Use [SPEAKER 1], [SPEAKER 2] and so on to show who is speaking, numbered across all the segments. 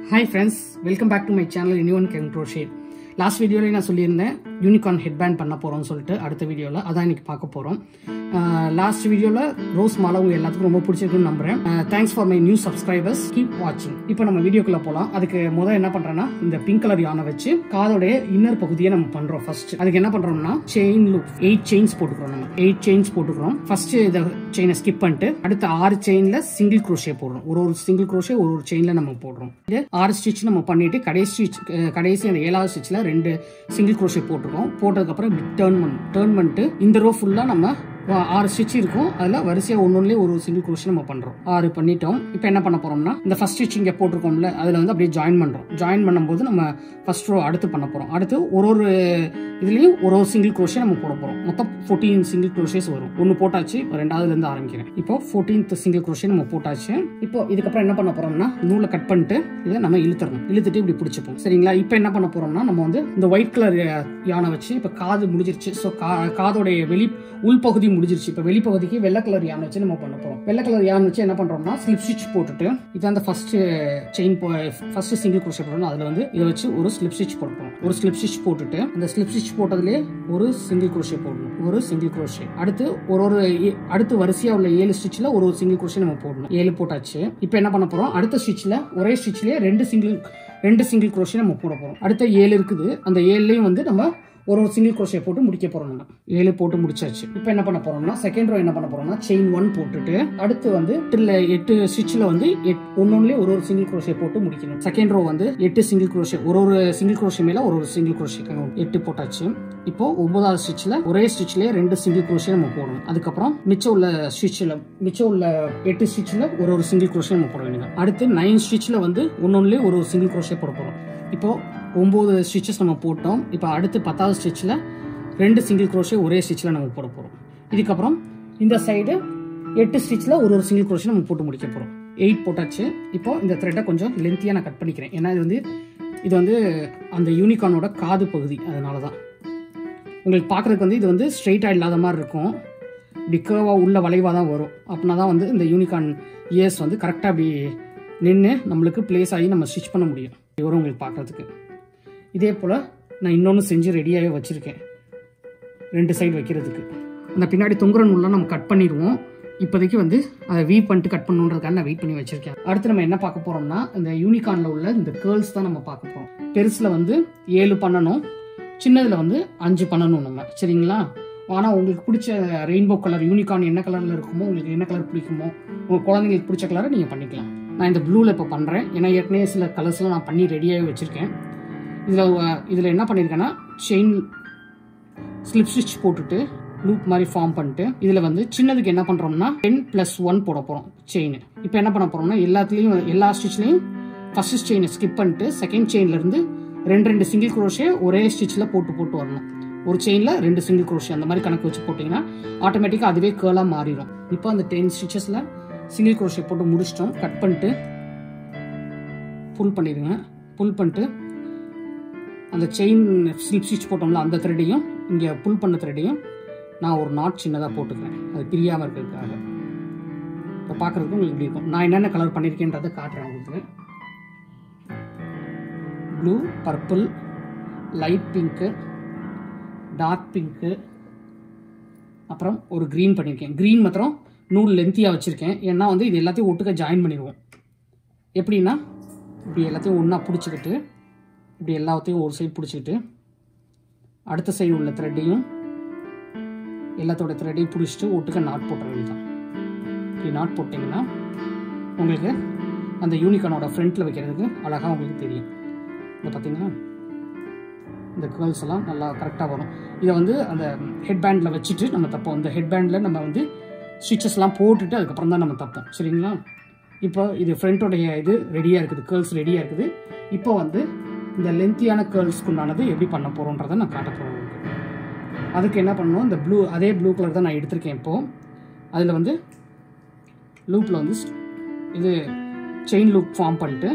[SPEAKER 1] Hi friends welcome back to my channel anyone can crochet last வீடியோவில் நான் சொல்லியிருந்தேன் unicorn headband பண்ண போகிறோம்னு சொல்லிட்டு அடுத்த வீடியோவில் அதான் இன்னைக்கு பார்க்க போகிறோம் லாஸ்ட் வீடியோவில் ரோஸ் மாலை உங்க எல்லாத்துக்கும் ரொம்ப பிடிச்சிருக்குன்னு நம்புறேன் thanks for my new subscribers keep வாட்சிங் இப்போ நம்ம வீடியோக்குள்ள போகலாம் அதுக்கு முதல் என்ன பண்ணுறேன்னா இந்த பிங்க் கலர் யானை வச்சு காதோடைய இன்னர் பகுதியை நம்ம பண்ணுறோம் ஃபர்ஸ்ட் அதுக்கு என்ன பண்ணுறோம்னா செயின் லூப் எயிட் செயின்ஸ் போட்டுக்கிறோம் நம்ம எயிட் செயின்ஸ் போட்டுக்கிறோம் ஃபர்ஸ்ட் இதை செயினை ஸ்கிப் பண்ணிட்டு அடுத்த ஆறு செயின்ல சிங்கிள் குரோஷே போடுறோம் ஒரு ஒரு சிங்கிள் குரோஷே ஒரு ஒரு செயின்ல நம்ம போடுறோம் இது ஆறு ஸ்டிச் நம்ம பண்ணிட்டு கடைசி ஸ்டிச் கடைசி அந்த ஏழாவது ஸ்டிச்ல ரெண்டு சிங்கிள் குரோஷே போட்டிருக்கோம் போட்டதுக்கப்புறம் இப்படி டேர்ன் பண்ணணும் டேர்ன் பண்ணிட்டு இந்த ரோ ஃபுல்லா நம்ம வா- ஆறு ஸ்டிச் இருக்கும் அதுல வரிசையா ஒன்னொன்னுலயே ஒரு சிங்கிள் குரோஷே நம்ம பண்றோம் ஆறு பண்ணிட்டோம் இப்போ என்ன பண்ண போறோம்னா இந்த ஃபர்ஸ்ட் ஸ்டிச் இங்க போட்டிருக்கோம்ல அதுல வந்து அப்படியே ஜாயின் பண்றோம் ஜாயின் பண்ணும்போது நம்ம ஃபர்ஸ்ட் ரோ அடுத்து பண்ண போறோம் அடுத்து ஒரு ஒரு இதுலயும் ஒரு ஒரு சிங்கிள் குரோஷே நம்ம போட போறோம் மொத்தம் 14 சிங்கிள் குரோஷேஸ் வரும் ஒன்னு போட்டாச்சு இப்போ ரெண்டாவதுல இருந்து ஆரம்பிக்கிறேன் இப்போ 14th சிங்கிள் குரோஷே நம்ம போட்டாச்சு இப்போ இதுக்கப்புறம் என்ன பண்ண போறோம்னா நூலை கட் பண்ணிட்டு இதை நம்ம இழுத்துறணும் இழுத்துட்டு இப்படி பிடிச்சிப்போம் சரிங்களா இப்போ என்ன பண்ண போறோம்னா நம்ம வந்து இந்த ஒயிட் கலர் யானை வச்சு இப்போ காது முடிஞ்சிருச்சு ஸோ காதோடைய வெளி உள்பகுதி முடிஞ்சிருச்சு இப்போ வெளிப்பகுதிக்கு வெள்ளை கலர் யானை வச்சு நம்ம பண்ண போறோம் வெள்ளை கலர் யானை வச்சு என்ன பண்றோம்னா ஸ்லிப் ஸ்டிச் போட்டுட்டு இதான் அந்த first chain first single crochet போடணும் அதுல வந்து இதை வச்சு ஒரு ஸ்லிப் ஸ்டிச் போட போறோம் ஒரு ஸ்லிப் ஸ்டிச் போட்டுட்டு அந்த ஸ்லிப் ஸ்டிச் போட்டதுலேயே ஒரு சிங்கிள் குரோஷே போடணும் ஒரு சிங்கிள் குரோஷே அடுத்து ஒரு ஒரு ஏ- அடுத்து வரிசையா உள்ள ஏழு ஸ்டிச்ல ஒரு ஒரு சிங்கிள் குரோஷே நம்ம போடணும் ஏழு போட்டாச்சு இப்போ என்ன பண்ண போறோம் அடுத்த ஸ்டிச்ல ஒரே ஸ்டிச்லயே ரெண்டு சிங்கிள் ரெண்டு சிங்கிள் குரோஷே நம்ம போட போறோம் அடுத்த ஏழு இருக்குது அந்த ஏழுலயும் வந்து நம்ம ஒரு ஒரு சிங்கிள் குரோஷே போட்டு முடிக்க போறோம் நம்ம ஏழு போட்டு முடிச்சாச்சு இப்போ என்ன பண்ண போறோம்னா செகண்ட் ரோ என்ன பண்ண போறோம்னா செயின் ஒன் போட்டுட்டு அடுத்து வந்து எட்டுல எட்டு ஸ்டிச்ல வந்து ஒன்னொன்னுலயே ஒரு ஒரு சிங்கிள் குரோஷே போட்டு முடிக்கணும் செகண்ட் ரோ வந்து எட்டு சிங்கிள் குரோஷே ஒரு ஒரு சிங்கிள் குரோஷே மேல ஒரு ஒரு சிங்கிள் குரோஷே எட்டு போட்டாச்சு இப்போ ஒன்பதாவது ஸ்டிச்ல ஒரே ஸ்டிச்லயே ரெண்டு சிங்கிள் குரோஷே நம்ம போடணும் அதுக்கப்புறம் மிச்சம் உள்ள ஸ்டிச்ல மிச்சம் உள்ள எட்டு ஸ்டிச்ல ஒரு ஒரு சிங்கிள் குரோஷே நம்ம போட வேண்டியது அடுத்து நைன் ஸ்டிச்ல வந்து ஒன்னொன்னுலயே ஒரு ஒரு சிங்கிள் குரோஷே போட போறோம் இப்போ ஒன்பது ஸ்டிச்சஸ் நம்ம போட்டோம் இப்போ அடுத்து பத்தாவது ஸ்டிச்சில் ரெண்டு சிங்கிள் குரோஷே ஒரே ஸ்டிச்சில் நம்ம போட போகிறோம் இதுக்கப்புறம் இந்த சைடு எட்டு ஸ்டிச்சில் ஒரு ஒரு சிங்கிள் குரோஷே நம்ம போட்டு முடிக்க போகிறோம் எயிட் போட்டாச்சு இப்போ இந்த த்ரெட்டை கொஞ்சம் லென்த்தியாக நான் கட் பண்ணிக்கிறேன் ஏன்னா இது வந்து இது வந்து அந்த யூனிகார்னோட காது பகுதி அதனால தான் உங்களுக்கு பார்க்குறதுக்கு வந்து இது வந்து ஸ்ட்ரெயிட்டாக இல்லாத மாதிரி இருக்கும் இப்படி கேர்வாக உள்ள வளைவாக தான் வரும் அப்படின்னா தான் வந்து இந்த யூனிகார்ன் இயர்ஸ் வந்து கரெக்டாக அப்படி நின்று நம்மளுக்கு ப்ளேஸ் ஆகி நம்ம ஸ்டிச் பண்ண முடியும் இப்படி வரும் உங்களுக்கு பார்க்குறதுக்கு இதே போல் நான் இன்னொன்று செஞ்சு ரெடியாகவே வச்சுருக்கேன் ரெண்டு சைடு வைக்கிறதுக்கு அந்த பின்னாடி தொங்குற நூல்லாம் நம்ம கட் பண்ணிடுவோம் இப்போதைக்கு வந்து அதை வீ பண்ணிட்டு கட் பண்ணுன்றதுக்காக நான் வெயிட் பண்ணி வச்சிருக்கேன் அடுத்து நம்ம என்ன பார்க்க போறோம்னா இந்த யூனிகார்னில் உள்ள இந்த கேர்ள்ஸ் தான் நம்ம பார்க்க போறோம் பெருசில் வந்து ஏழு பண்ணணும் சின்னதில் வந்து அஞ்சு பண்ணணும் நம்ம சரிங்களா ஆனால் உங்களுக்கு பிடிச்ச ரெயின்போ கலர் யூனிகார்ன் என்ன கலரில் இருக்குமோ உங்களுக்கு என்ன கலர் பிடிக்குமோ உங்கள் குழந்தைங்களுக்கு பிடிச்ச கலரை நீங்கள் பண்ணிக்கலாம் நான் இந்த ப்ளூவில் இப்போ பண்ணுறேன் ஏன்னா ஏற்கனவே சில கலர்ஸ்லாம் நான் பண்ணி ரெடியாகவே வச்சுருக்கேன் இதில் இதில் என்ன பண்ணியிருக்கேன்னா செயின் ஸ்லிப் ஸ்டிச் போட்டுட்டு லூப் மாதிரி ஃபார்ம் பண்ணிட்டு இதில் வந்து சின்னதுக்கு என்ன பண்ணுறோம்னா டென் ப்ளஸ் ஒன் போட போகிறோம் செயின் இப்போ என்ன பண்ண போகிறோம்னா எல்லாத்துலேயும் எல்லா ஸ்டிச்லேயும் ஃபர்ஸ்ட் செயினை ஸ்கிப் பண்ணிட்டு செகண்ட் செயின்லேருந்து ரெண்டு ரெண்டு சிங்கிள் குரோஷே ஒரே ஸ்டிச்சில் போட்டு போட்டு வரணும் ஒரு செயினில் ரெண்டு சிங்கிள் குரோஷே அந்த மாதிரி கணக்கு வச்சு போட்டிங்கன்னா ஆட்டோமேட்டிக்காக அதுவே கேர்லாக மாறிடும் இப்போ அந்த டென் ஸ்டிச்சஸில் சிங்கிள் குரோஷே போட்டு முடிச்சிட்டோம் கட் பண்ணிட்டு புல் பண்ணிடுங்க புல் பண்ணிட்டு அந்த செயின் ஸ்லிப் ஸ்டிச் போட்டோம்ல அந்த த்ரெட்டையும் இங்கே புல் பண்ண த்ரெட்டையும் நான் ஒரு நாட் சின்னதாக போட்டுக்கிறேன் அது பிரியாமல் இருக்கிறதுக்காக இப்போ பார்க்குறதுக்கு உங்களுக்கு இப்படி இருக்கும் நான் என்னென்ன கலர் பண்ணியிருக்கேன்றதை காட்டுறேன் உங்களுக்கு blue purple light pink dark pink அப்புறம் ஒரு க்ரீன் பண்ணியிருக்கேன் க்ரீன் மாத்திரம் நூல் லென்த்தியாக வச்சுருக்கேன் ஏன்னா வந்து இது எல்லாத்தையும் ஒட்டுக்க ஜாயின் பண்ணிடுவோம் எப்படின்னா இப்படி எல்லாத்தையும் ஒன்றா பிடிச்சிக்கிட்டு இப்படி எல்லாத்தையும் ஒரு சைடு பிடிச்சிக்கிட்டு அடுத்த சைடு உள்ள த்ரெட்டையும் எல்லாத்தோட த்ரெட்டையும் பிடிச்சிட்டு ஒட்டுக்க நாட் போட்டுற வேண்டியதான் இப்படி நாட் போட்டிங்கன்னா உங்களுக்கு அந்த யூனிகானோட ஃப்ரண்ட்டில் வைக்கிறதுக்கு அழகாக உங்களுக்கு தெரியும் இதை பார்த்தீங்கன்னா இந்த கேர்ள்ஸ் எல்லாம் நல்லா கரெக்டாக வரும் இதை வந்து அந்த ஹெட் பேண்டில் வச்சுட்டு நம்ம தப்போம் இந்த ஹெட் பேண்டில் நம்ம வந்து ஸ்டிச்சஸ்லாம் போட்டுட்டு அதுக்கப்புறம் தான் நம்ம தப்போம் சரிங்களா இப்போ இது ஃப்ரண்ட்டோடைய இது ரெடியாக இருக்குது கேர்ள்ஸ் ரெடியாக இருக்குது இப்போ வந்து இந்த லென்த்தியான கேர்ள்ஸ்க்கு உண்டானது எப்படி பண்ண போகிறோன்றதை நான் காட்ட போகிறேன் உங்களுக்கு அதுக்கு என்ன பண்ணணும் இந்த ப்ளூ அதே ப்ளூ கலர் தான் நான் எடுத்திருக்கேன் இப்போது அதில் வந்து லூப்பில் வந்து ஸ்- இது செயின் லூப் ஃபார்ம் பண்ணிட்டு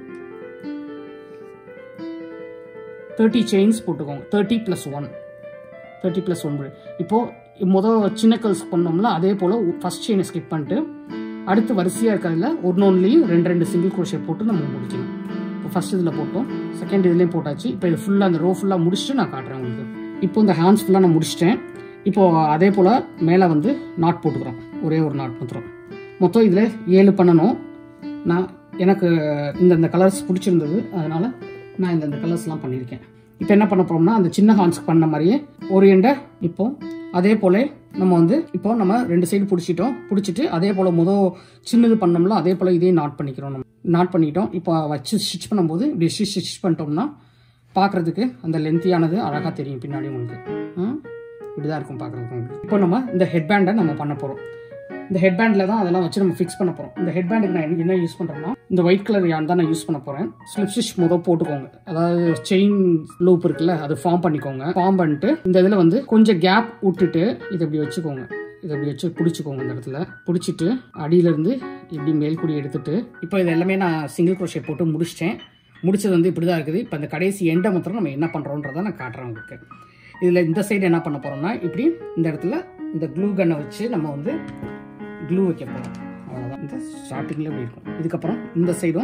[SPEAKER 1] தேர்ட்டி செயின்ஸ் போட்டுக்கோங்க thirty plus one thirty plus one இப்போது மொதல் சின்ன கல்ஸ் பண்ணோம்ல அதே போல் ஃபஸ்ட் செயினை ஸ்கிப் பண்ணிட்டு அடுத்து வரிசையாக இருக்கிறதுல ஒன்று ஒன்றுலையும் ரெண்டு ரெண்டு சிங்கிள் குரோஷே போட்டு நம்ம முடிக்கணும் இப்போ ஃபர்ஸ்ட் இதில் போட்டோம் செகண்ட் இதுலேயும் போட்டாச்சு இப்போ இது ஃபுல்லாக அந்த ரோ ஃபுல்லாக முடிச்சுட்டு நான் காட்டுறேன் உங்களுக்கு இப்போ இந்த ஹேண்ட்ஸ் ஃபுல்லாக நான் முடிச்சிட்டேன் இப்போ அதே போல் மேலே வந்து நாட் போட்டுக்கிறோம் ஒரே ஒரு நாட் மாத்திரம் மொத்தம் இதில் ஏழு பண்ணணும் நான் எனக்கு இந்த இந்த கலர்ஸ் பிடிச்சிருந்தது அதனால் நான் இந்த இந்த கலர்ஸ்லாம் பண்ணியிருக்கேன் இப்போ என்ன பண்ண போகிறோம்னா அந்த சின்ன ஹார்ன்ஸ்க்கு பண்ண மாதிரியே ஒரு எண்டை இப்போ அதே போல் நம்ம வந்து இப்போ நம்ம ரெண்டு சைடு பிடிச்சிட்டோம் பிடிச்சிட்டு அதே போல் முத சின்னது பண்ணோம்ல அதே போல் இதே நாட் பண்ணிக்கிறோம் நம்ம நாட் பண்ணிட்டோம் இப்போ வச்சு ஸ்டிச் பண்ணும்போது இப்படி ஸ்டிச் ஸ்டிச் பண்ணிட்டோம்னா பார்க்குறதுக்கு அந்த லென்த்தியானது அழகாக தெரியும் பின்னாடி உங்களுக்கு ம்? இப்படிதான் இருக்கும் பார்க்குறதுக்கு உங்களுக்கு இப்போ நம்ம இந்த ஹெட்பேண்டை நம்ம பண்ண போகிறோம் இந்த ஹெட்பேண்டில் தான் அதெல்லாம் வச்சு நம்ம ஃபிக்ஸ் பண்ண போகிறோம் இந்த ஹெட்பேண்டுக்கு நான் என்ன யூஸ் பண்ணுறேன்னா இந்த ஒயிட் கலர் யான் தான் நான் யூஸ் பண்ண போகிறேன் ஸ்லிப் ஸ்டிச் முதல் போட்டுக்கோங்க அதாவது செயின் லூப் இருக்குல்ல அது ஃபார்ம் பண்ணிக்கோங்க ஃபார்ம் பண்ணிட்டு இந்த இதில் வந்து கொஞ்சம் கேப் விட்டுட்டு இதை இப்படி வச்சுக்கோங்க இதை இப்படி வச்சு பிடிச்சிக்கோங்க இந்த இடத்துல பிடிச்சிட்டு அடியிலேருந்து இப்படி மேல்குடி எடுத்துட்டு இப்போ இது எல்லாமே நான் சிங்கிள் crochet போட்டு முடிச்சிட்டேன் முடிச்சது வந்து இப்படி தான் இருக்குது இப்போ இந்த கடைசி எண்டை மாத்திரம் நம்ம என்ன பண்ணுறோன்றதை நான் காட்டுறேன் உங்களுக்கு இதில் இந்த சைடு என்ன பண்ண போகிறோம்னா இப்படி இந்த இடத்துல இந்த க்ளூ கன்னை வச்சு நம்ம வந்து க்ளூ வைக்க போகிறோம் அவ்வளோதான் இந்த ஸ்டார்டிங்கில் இப்படி இருக்கும் இதுக்கப்புறம் இந்த சைடும்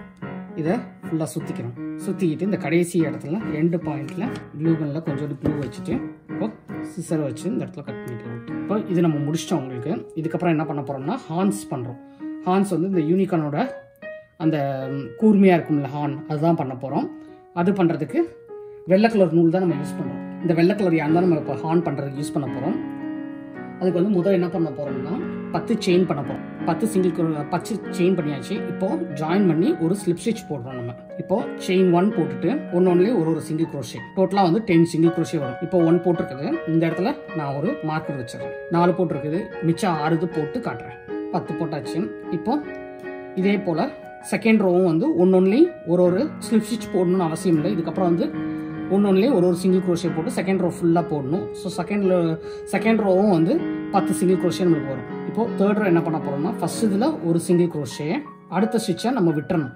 [SPEAKER 1] இதை ஃபுல்லாக சுற்றிக்கிறோம் சுற்றிக்கிட்டு இந்த கடைசி இடத்துல எண்டு பாயிண்டில் க்ளூ கன்னில் கொஞ்சோண்டு க்ளூ வச்சுட்டு இப்போ சிசர் வச்சு இந்த இடத்துல கட் பண்ணிக்கலாம் இப்போ இது நம்ம முடிச்சிட்டோம் உங்களுக்கு இதுக்கப்புறம் என்ன பண்ண போகிறோம்னா ஹார்ன்ஸ் பண்ணுறோம் ஹார்ன்ஸ் வந்து இந்த யூனிகானோட அந்த கூர்மையாக இருக்கும்ல ஹார்ன் அதுதான் பண்ண போகிறோம் அது பண்ணுறதுக்கு வெள்ளை கலர் நூல் தான் நம்ம யூஸ் பண்ணுறோம் இந்த வெள்ளை கலர் யான் தான் நம்ம இப்போ ஹார்ன் பண்ணுறதுக்கு யூஸ் பண்ண போகிறோம் அதுக்கு வந்து முதல் என்ன பண்ண போறோம்னா பத்து செயின் பண்ண போறோம் பத்து சிங்கிள் பத்து செயின் பண்ணியாச்சு இப்போ ஜாயின் பண்ணி ஒரு ஸ்லிப் ஸ்டிச் போடுறோம் நம்ம இப்போ செயின் ஒன் போட்டுட்டு ஒன்னொன்னுலேயே ஒரு ஒரு சிங்கிள் crochet டோட்டலாக வந்து டென் சிங்கிள் crochet வரும் இப்போ ஒன் போட்டிருக்குது இந்த இடத்துல நான் ஒரு மார்க்கர் வச்சிடறேன் நாலு போட்டிருக்குது மிச்சம் ஆறு இது போட்டு காட்டுறேன் பத்து போட்டாச்சு இப்போ இதே போல செகண்ட் ரோவும் வந்து ஒன்னொன்னுலேயும் ஒரு ஒரு ஸ்லிப் ஸ்டிச் போடணும்னு அவசியம் இல்லை இதுக்கப்புறம் வந்து ஒன்னொன்னுலேயே ஒரு ஒரு சிங்கிள் crochet போட்டு செகண்ட் ரோ ஃபுல்லாக போடணும் ஸோ செகண்ட் செகண்ட் ரோவும் வந்து பத்து சிங்கிள் crochet நம்மளுக்கு வரும் இப்போ தேர்ட் ரோ என்ன பண்ண போறோம்னா ஃபர்ஸ்ட் இதில் ஒரு சிங்கிள் crochet அடுத்த ஸ்டிச்சை நம்ம விட்டுறணும்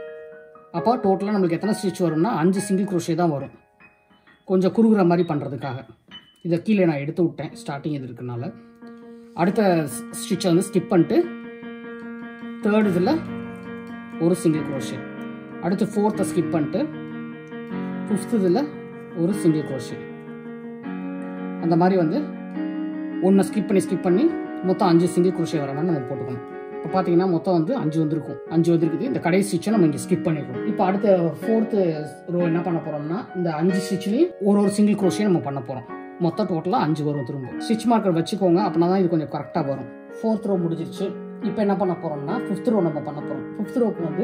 [SPEAKER 1] அப்போ டோட்டலாக நம்மளுக்கு எத்தனை ஸ்டிச் வரும்னா அஞ்சு சிங்கிள் crochet தான் வரும் கொஞ்சம் குறுகுற மாதிரி பண்ணுறதுக்காக இதை கீழே நான் எடுத்து விட்டேன் ஸ்டார்டிங் இது இருக்கனால அடுத்த ஸ்டிச்சை வந்து ஸ்கிப் பண்ணிட்டு தேர்ட் இதில் ஒரு சிங்கிள் crochet அடுத்து ஃபோர்த்தை ஸ்கிப் பண்ணிட்டு ஃபிஃப்த் இதில் ஒரு சிங்கிள் crochet அந்த மாதிரி வந்து ஒன்றை ஸ்கிப் பண்ணி ஸ்கிப் பண்ணி மொத்தம் அஞ்சு சிங்கிள் crochet வர மாதிரி நம்ம போட்டுக்கணும் இப்போ பார்த்தீங்கன்னா மொத்தம் வந்து அஞ்சு வந்திருக்கும் அஞ்சு வந்திருக்குது இந்த கடைசி ஸ்டிச்சை நம்ம இங்கே ஸ்கிப் பண்ணிடுறோம் இப்போ அடுத்த ஃபோர்த்து ரோ என்ன பண்ண போறோம்னா இந்த அஞ்சு ஸ்டிச்லேயும் ஒரு ஒரு சிங்கிள் crochet நம்ம பண்ண போகிறோம் மொத்தம் டோட்டலாக அஞ்சு வரும் திரும்ப ஸ்டிச் மார்க்கர் வச்சுக்கோங்க அப்படின்னா தான் இது கொஞ்சம் கரெக்டாக வரும் ஃபோர்த் ரோ முடிஞ்சிருச்சு இப்போ என்ன பண்ண போறோம்னா ஃபிஃப்த் ரோ நம்ம பண்ண போகிறோம் ஃபிஃப்த் ரோக்கு வந்து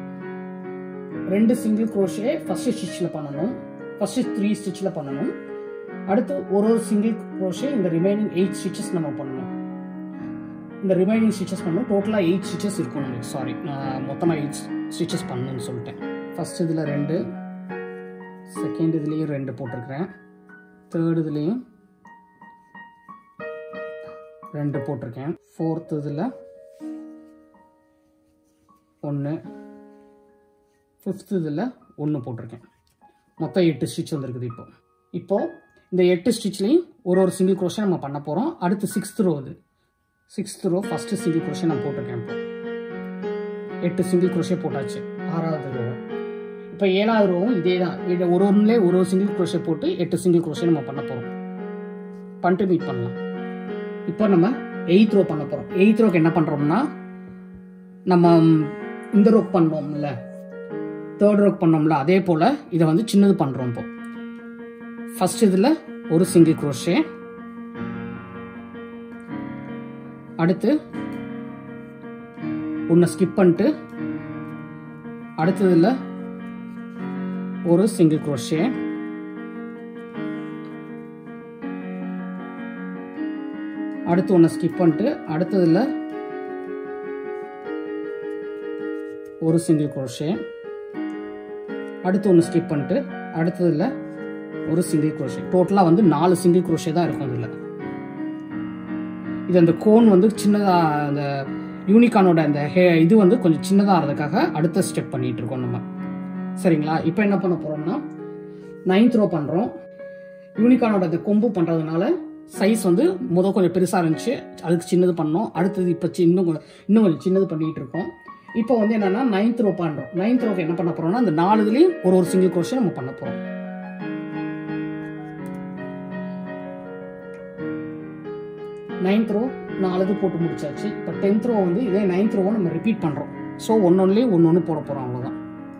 [SPEAKER 1] ரெண்டு சிங்கிள் crochet ஃபர்ஸ்ட் ஸ்டிச்சில் பண்ணணும் ஃபர்ஸ்ட் த்ரீ ஸ்டிச்சில் பண்ணணும் அடுத்து ஒரு ஒரு சிங்கிள் crochet இந்த ரிமைனிங் எயிட் ஸ்டிச்சஸ் நம்ம பண்ணணும் இந்த ரிமைனிங் ஸ்டிச்சஸ் பண்ணணும் டோட்டலாக எயிட் ஸ்டிச்சஸ் இருக்கும் நம்மளுக்கு சாரி நான் மொத்தமாக எயிட் ஸ்டிச்சஸ் பண்ணணும்னு சொல்லிட்டேன் ஃபர்ஸ்ட் இதில் ரெண்டு செகண்ட் இதுலேயும் ரெண்டு போட்டிருக்கிறேன் தேர்ட் இதுலேயும் ரெண்டு போட்டிருக்கேன் ஃபோர்த் இதில் ஒன்று ஃபிஃப்த் இதில் ஒன்று போட்டிருக்கேன் மொத்தம் எட்டு ஸ்டிச் வந்திருக்குது இப்போ இப்போ இந்த எட்டு ஸ்டிச்லேயும் ஒரு ஒரு சிங்கிள் crochet நம்ம பண்ண போகிறோம் அடுத்து சிக்ஸ்த் ரோ இது sixth row first single crochet நான் போட்டிருக்கேன் இப்போ எட்டு சிங்கிள் crochet போட்டாச்சு ஆறாவது ரோ இப்போ ஏழாவது ரோவும் இதே தான் இது ஒரு ஒன்றுலேயே ஒரு ஒரு சிங்கிள் crochet போட்டு எட்டு சிங்கிள் crochet நம்ம பண்ண போகிறோம் பண்ணிட்டு மீட் பண்ணலாம் இப்போ நம்ம எயித் ரோ பண்ண போகிறோம் எயித் ரோக்கு என்ன பண்ணுறோம்னா நம்ம ம், இந்த ரோக் பண்ணோம்ல தேர்ட் ரோக் பண்ணோம்ல அதே போல் இதை வந்து சின்னது பண்ணுறோம் இப்போ ஃபர்ஸ்ட் இதில் ஒரு சிங்கிள் crochet அடுத்து ஒன்று ஸ்கிப் பண்ணிட்டு அடுத்ததில் ஒரு சிங்கிள் crochet அடுத்து ஒன்று ஸ்கிப் பண்ணிட்டு அடுத்ததில் ஒரு சிங்கிள் crochet அடுத்து ஒன்று ஸ்கிப் பண்ணிட்டு அடுத்ததில் ஒரு சிங்கிள் crochet டோட்டலாக வந்து நாலு சிங்கிள் crochet தான் இருக்கும் இதில் இது அந்த கோன் வந்து சின்னதாக அந்த யூனிகானோட அந்த ஹே இது வந்து கொஞ்சம் சின்னதாக ஆகிறதுக்காக அடுத்த ஸ்டெப் பண்ணிட்டு இருக்கோம் நம்ம சரிங்களா இப்போ என்ன பண்ண போகிறோம்னா நைன்த் ரோ பண்ணுறோம் யூனிகானோட அந்த கொம்பு பண்ணுறதுனால சைஸ் வந்து முத கொஞ்சம் பெருசாக இருந்துச்சு அதுக்கு சின்னது பண்ணோம் அடுத்தது இப்போ சி- இன்னும் கொஞ்சம் இன்னும் கொஞ்சம் சின்னது பண்ணிகிட்டு இருக்கோம் இப்போ வந்து என்னன்னா நைன்த் ரோ பண்ணுறோம் நைன்த் ரோக்கு என்ன பண்ண போறோம்னா அந்த நாலு இதுலேயும் ஒரு ஒரு சிங்கிள் crochet நம்ம பண்ண போறோம் நைன்த் ரோ நாலு இது போட்டு முடிச்சாச்சு இப்போ டென்த் ரோ வந்து இதே நைன்த் ரோவை நம்ம ரிப்பீட் பண்ணுறோம் ஸோ ஒன்னொன்னுலேயே ஒன்று ஒன்று போட போகிறோம் அவ்வளோதான்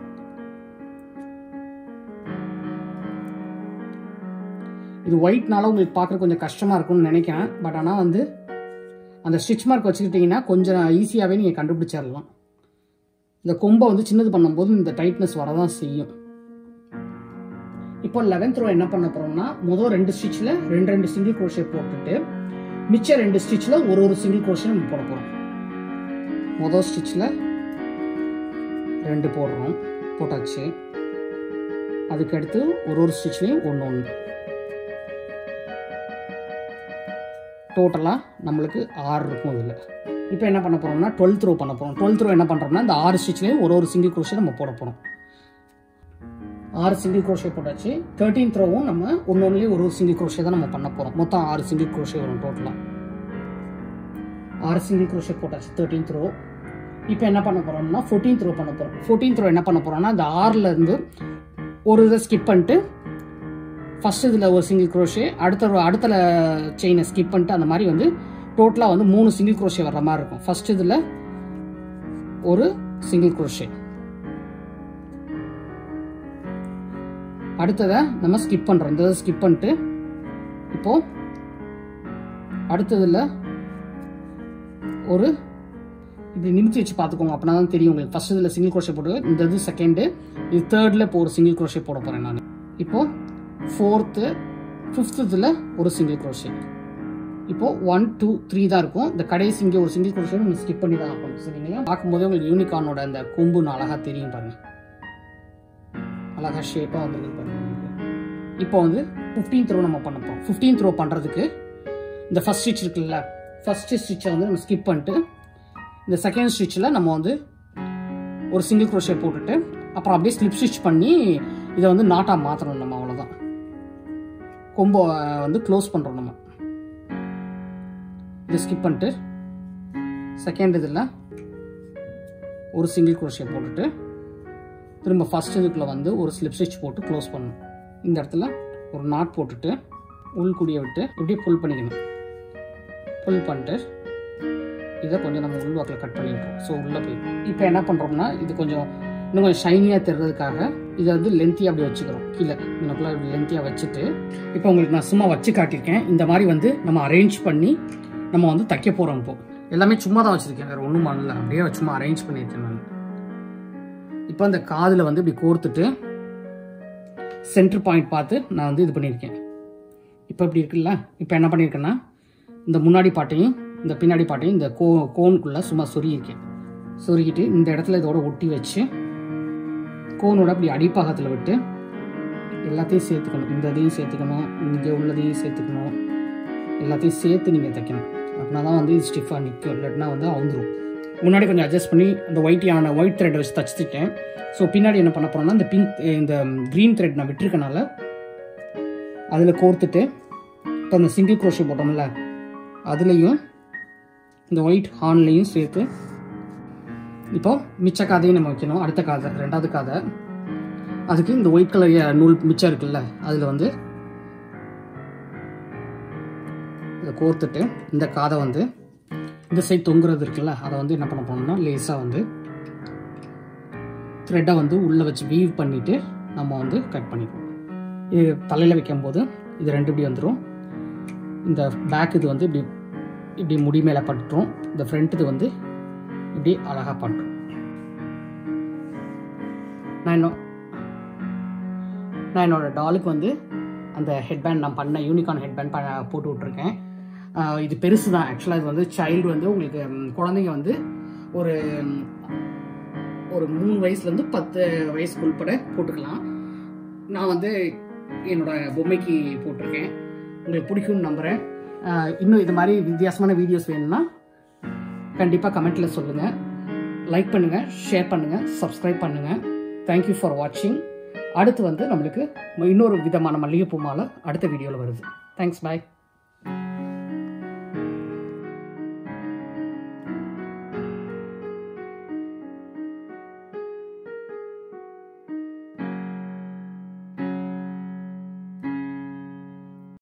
[SPEAKER 1] இது ஒயிட்னால உங்களுக்கு பார்க்குற கொஞ்சம் கஷ்டமாக இருக்கும்னு நினைக்கிறேன் பட் ஆனால் வந்து அந்த ஸ்டிச் மார்க் வச்சுக்கிட்டிங்கன்னா கொஞ்சம் ஈஸியாகவே நீங்கள் கண்டுபிடிச்சிடலாம் இந்த கொம்பை வந்து சின்னது பண்ணும்போது இந்த டைட்னஸ் வரதான் செய்யும் இப்போ லெவன்த் ரோ என்ன பண்ண போகிறோம்னா முதல் ரெண்டு ஸ்டிச்சில் ரெண்டு ரெண்டு சிங்கிள் crochet போட்டுட்டு மிச்ச ரெண்டு ஸ்டிச்சில் ஒரு ஒரு சிங்கிள் crochet நம்ம போட போகிறோம் முதல் ஸ்டிச்சில் ரெண்டு போடுறோம் போட்டாச்சு அதுக்கடுத்து ஒரு ஒரு ஸ்டிச்லேயும் ஒன்று ஒன்று டோட்டலாக நம்மளுக்கு ஆறு இருக்கும் இதில் இப்போ என்ன பண்ண போகிறோம்னா டுவெல்த் ரோ பண்ண போகிறோம் டுவெல்த் ரோ என்ன பண்ணுறோம்னா இந்த ஆறு ஸ்டிச்லேயும் ஒரு ஒரு சிங்கிள் crochet நம்ம போட போகிறோம் ஆறு சிங்கிள் crochet போட்டாச்சு தேர்ட்டீன்த் ரோவும் நம்ம ஒன்று ஒன்றுலேயே ஒரு ஒரு சிங்கிள் crochet தான் நம்ம பண்ண போகிறோம் மொத்தம் ஆறு சிங்கிள் crochet வரும் டோட்டலாக ஆறு சிங்கிள் crochet போட்டாச்சு தேர்ட்டீன்த் ரோ இப்போ என்ன பண்ண போகிறோம்னா ஃபோர்டீன்த் ரோ பண்ண போகிறோம் ஃபோர்டீன்த் ரோ என்ன பண்ண போகிறோம்னா இந்த ஆறில் இருந்து ஒரு இதை ஸ்கிப் பண்ணிட்டு ஃபர்ஸ்ட் இதில் ஒரு சிங்கிள் crochet அடுத்த row- அடுத்த செயினை ஸ்கிப் பண்ணிட்டு அந்த மாதிரி வந்து டோட்டலாக வந்து மூணு சிங்கிள் crochet வர்ற மாதிரி இருக்கும் ஃபர்ஸ்ட் இதில் ஒரு சிங்கிள் crochet அடுத்ததை நம்ம ஸ்கிப் பண்ணுறோம் இந்த ஸ்கிப் பண்ணிட்டு இப்போ அடுத்ததில் ஒரு இப்படி நிமித்தி வச்சு பார்த்துக்கோங்க அப்படின்னா தான் தெரியும் உங்களுக்கு ஃபர்ஸ்ட் இதில் சிங்கிள் crochet போட்டு இந்த இது செகண்டு இது தேர்டில் இப்போ ஒரு சிங்கிள் crochet போட போகிறேன் நான் இப்போ ஃபோர்த்து ஃபிஃப்த்து இதில் ஒரு சிங்கிள் crochet இப்போ ஒன் டூ த்ரீ தான் இருக்கும் இந்த கடைசி இங்கே ஒரு சிங்கிள் crochet நம்ம ஸ்கிப் பண்ணி தான் ஆகணும் சரிங்களா பார்க்கும்போது உங்களுக்கு யூனிகார்னோட அந்த கொம்பு அழகாக தெரியும் பாருங்க அழகாக ஷேப்பாக வந்துருக்கு பாருங்க உங்களுக்கு. இப்போ வந்து ஃபிஃப்டீன்த் ரோ நம்ம பண்ண போகிறோம் ஃபிஃப்டீன்த் ரோ பண்ணுறதுக்கு இந்த ஃபர்ஸ்ட் ஸ்டிச் இருக்குல்ல ஃபர்ஸ்ட் ஸ்டிச்சை வந்து நம்ம ஸ்கிப் பண்ணிட்டு இந்த செகண்ட் ஸ்டிச்சில் நம்ம வந்து ஒரு சிங்கிள் crochet போட்டுட்டு அப்புறம் அப்படியே ஸ்லிப் ஸ்டிச் பண்ணி இதை வந்து நாட்டாக மாற்றணும் நம்ம அவ்வளோதான் கொம்போ வந்து க்ளோஸ் பண்ணுறோம் நம்ம இதை ஸ்கிப் பண்ணிட்டு செகண்ட் இதில் ஒரு சிங்கிள் crochet போட்டுட்டு திரும்ப ஃபர்ஸ்ட் இதுக்குள்ள வந்து ஒரு ஸ்லிப் ஸ்டிச் போட்டு க்ளோஸ் பண்ணணும் இந்த இடத்துல ஒரு நாட் போட்டுட்டு உள்குடியை விட்டு இப்படியே புல் பண்ணிக்கணும் புல் பண்ணிட்டு இதை கொஞ்சம் நம்ம உள்வாக்கில் கட் பண்ணியிருக்கோம் ஸோ உள்ளே போய் இப்போ என்ன பண்ணுறோம்னா இது கொஞ்சம் இன்னும் கொஞ்சம் ஷைனியாக தெரிறதுக்காக இதை வந்து லென்த்தியாக அப்படி வச்சுக்கிறோம் கீழே இன்னுக்குள்ள இப்படி லென்த்தியாக வச்சுட்டு இப்போ உங்களுக்கு நான் சும்மா வச்சு காட்டியிருக்கேன் இந்த மாதிரி வந்து நம்ம அரேஞ்ச் பண்ணி நம்ம வந்து தைக்க போகிறோம் இப்போ எல்லாமே சும்மா தான் வச்சுருக்கேன் வேறு ஒன்றும் பண்ணல அப்படியே சும்மா அரேஞ்ச் பண்ணியிருக்கேன் நான் இப்போ அந்த காதில் வந்து இப்படி கோர்த்துட்டு சென்டர் பாயிண்ட் பார்த்து நான் வந்து இது பண்ணியிருக்கேன் இப்போ இப்படி இருக்குல்ல இப்போ என்ன பண்ணியிருக்கேன்னா இந்த முன்னாடி பாட்டையும் இந்த பின்னாடி பாட்டையும் இந்த கோ கோனுக்குள்ளே சும்மா சொருகியிருக்கேன் சொருகிட்டு இந்த இடத்துல இதோட ஒட்டி வச்சு கோனோட அப்படி அடிப்பாகத்தில் விட்டு எல்லாத்தையும் சேர்த்துக்கணும் இந்த இதையும் சேர்த்துக்கணும் இங்கே உள்ளதையும் சேர்த்துக்கணும் எல்லாத்தையும் சேர்த்து நீங்கள் தைக்கணும் அப்படின்னா தான் வந்து இது ஸ்டிஃபாக நிற்கும் இல்லாட்டினா வந்து அவுந்துரும் முன்னாடி கொஞ்சம் அட்ஜஸ்ட் பண்ணி அந்த ஒயிட்டியான ஒயிட் த்ரெட் வச்சு தச்சுட்டேன் ஸோ பின்னாடி என்ன பண்ண போகிறோம்னா இந்த பிங்க் இந்த க்ரீன் த்ரெட் நான் விட்டுருக்கனால அதில் கோர்த்துட்டு இப்போ அந்த சிங்கிள் crochet போட்டோம்ல அதுலேயும் இந்த ஒயிட் ஹார்ன்லேயும் சேர்த்து இப்போ மிச்ச காதையும் நம்ம வைக்கணும் அடுத்த காதை ரெண்டாவது காதை அதுக்கு இந்த ஒயிட் கலர் நூல் மிச்சம் இருக்குல்ல அதில் வந்து இதை கோர்த்துட்டு இந்த காதை வந்து இந்த சைடு தொங்குறது இருக்குல்ல அதை வந்து என்ன பண்ண போனோம்னா லேஸாக வந்து த்ரெட்டை வந்து உள்ளே வச்சு வீவ் பண்ணிவிட்டு நம்ம வந்து கட் பண்ணிக்குவோம் இது தலையில் வைக்கும்போது இது ரெண்டு இப்படி வந்துடும் இந்த பேக் இது வந்து இப்படி இப்படி முடி மேலே பட்டுரும் இந்த ஃப்ரண்ட் இது வந்து இப்படி அழகாக பண்ணுறோம் நான் இன்னும் நான் என்னோட டாலுக்கு வந்து அந்த ஹெட்பேண்ட் நான் பண்ண யூனிகார்ன் ஹெட்பேண்ட் பண்ண போட்டு விட்ருக்கேன் ஆஹ் இது பெருசு தான் ஆக்சுவலாக இது வந்து சைல்டு வந்து உங்களுக்கு ம், குழந்தைங்க வந்து ஒரு ம், ஒரு மூணு வயசுலேருந்து பத்து வயசுக்கு உட்பட போட்டுக்கலாம் நான் வந்து என்னோட பொம்மைக்கு போட்டிருக்கேன் உங்களுக்கு பிடிக்கும்னு நம்புகிறேன் ஆஹ் இன்னும் இது மாதிரி வித்தியாசமான வீடியோஸ் வேணும்னா கண்டிப்பாக கமெண்ட்டில் சொல்லுங்கள் லைக் பண்ணுங்கள் ஷேர் பண்ணுங்கள் சப்ஸ்கிரைப் பண்ணுங்கள் தேங்க்யூ ஃபார் வாட்சிங் அடுத்து வந்து நம்மளுக்கு இன்னொரு விதமான மல்லிகைப்பூ மாலை அடுத்த வீடியோவில் வருது தேங்க்ஸ் பாய்